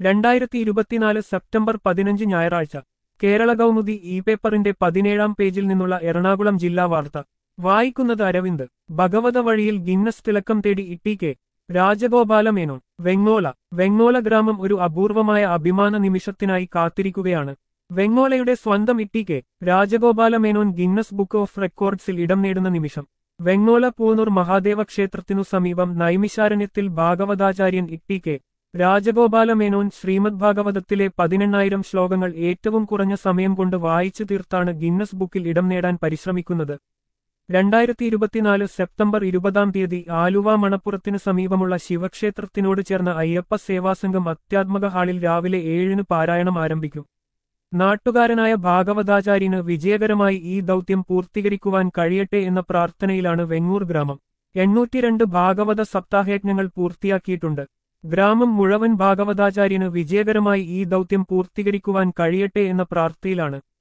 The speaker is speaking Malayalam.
രണ്ടായിരത്തി ഇരുപത്തിനാല് സെപ്റ്റംബർ പതിനഞ്ച് ഞായറാഴ്ച കേരള കൗമുദി ഇ പേപ്പറിന്റെ പതിനേഴാം പേജിൽ നിന്നുള്ള എറണാകുളം ജില്ലാ വാർത്ത വായിക്കുന്നത് അരവിന്ദ് ഭഗവത വഴിയിൽ ഗിന്നസ് തിളക്കം തേടി ഇട്ടി കെ രാജഗോപാല മേനോൻ വെങ്ങോല വെങ്ങോല ഗ്രാമം ഒരു അപൂർവമായ അഭിമാന നിമിഷത്തിനായി കാത്തിരിക്കുകയാണ് വെങ്ങോലയുടെ സ്വന്തം Itty K Rajagopala Menon Guinness book of റെക്കോർഡ്സിൽ ഇടം നേടുന്ന നിമിഷം വെങ്ങോല പൂനൂർ മഹാദേവ ക്ഷേത്രത്തിനു സമീപം നൈമിശാരണ്യത്തിൽ ഭാഗവതാചാര്യൻ ഇട്ടി കെ രാജഗോപാല മേനോൻ ശ്രീമദ് ഭാഗവതത്തിലെ പതിനെണ്ണായിരം ശ്ലോകങ്ങൾ ഏറ്റവും കുറഞ്ഞ സമയം കൊണ്ട് വായിച്ചു തീർത്താണ് ഗിന്നസ് ബുക്കിൽ ഇടം നേടാൻ പരിശ്രമിക്കുന്നത് രണ്ടായിരത്തി ഇരുപത്തിനാല് സെപ്റ്റംബർ ഇരുപതാം തീയതി ആലുവ മണപ്പുറത്തിന് സമീപമുള്ള ശിവക്ഷേത്രത്തിനോട് ചേർന്ന അയ്യപ്പ സേവാസംഘം അത്യാത്മക ഹാളിൽ രാവിലെ ഏഴിന് പാരായണം ആരംഭിക്കും നാട്ടുകാരനായ ഭാഗവതാചാര്യന് വിജയകരമായി ഈ ദൗത്യം പൂർത്തീകരിക്കുവാൻ കഴിയട്ടെ എന്ന പ്രാർത്ഥനയിലാണ് വെങ്ങൂർ ഗ്രാമം എണ്ണൂറ്റിരണ്ട് ഭാഗവത സപ്താഹയജ്ഞങ്ങൾ പൂർത്തിയാക്കിയിട്ടുണ്ട് ഗ്രാമം മുഴുവൻ ഭാഗവതാചാര്യന് വിജയകരമായി ഈ ദൗത്യം പൂർത്തീകരിക്കുവാൻ കഴിയട്ടെ എന്ന പ്രാർത്ഥനയിലാണ്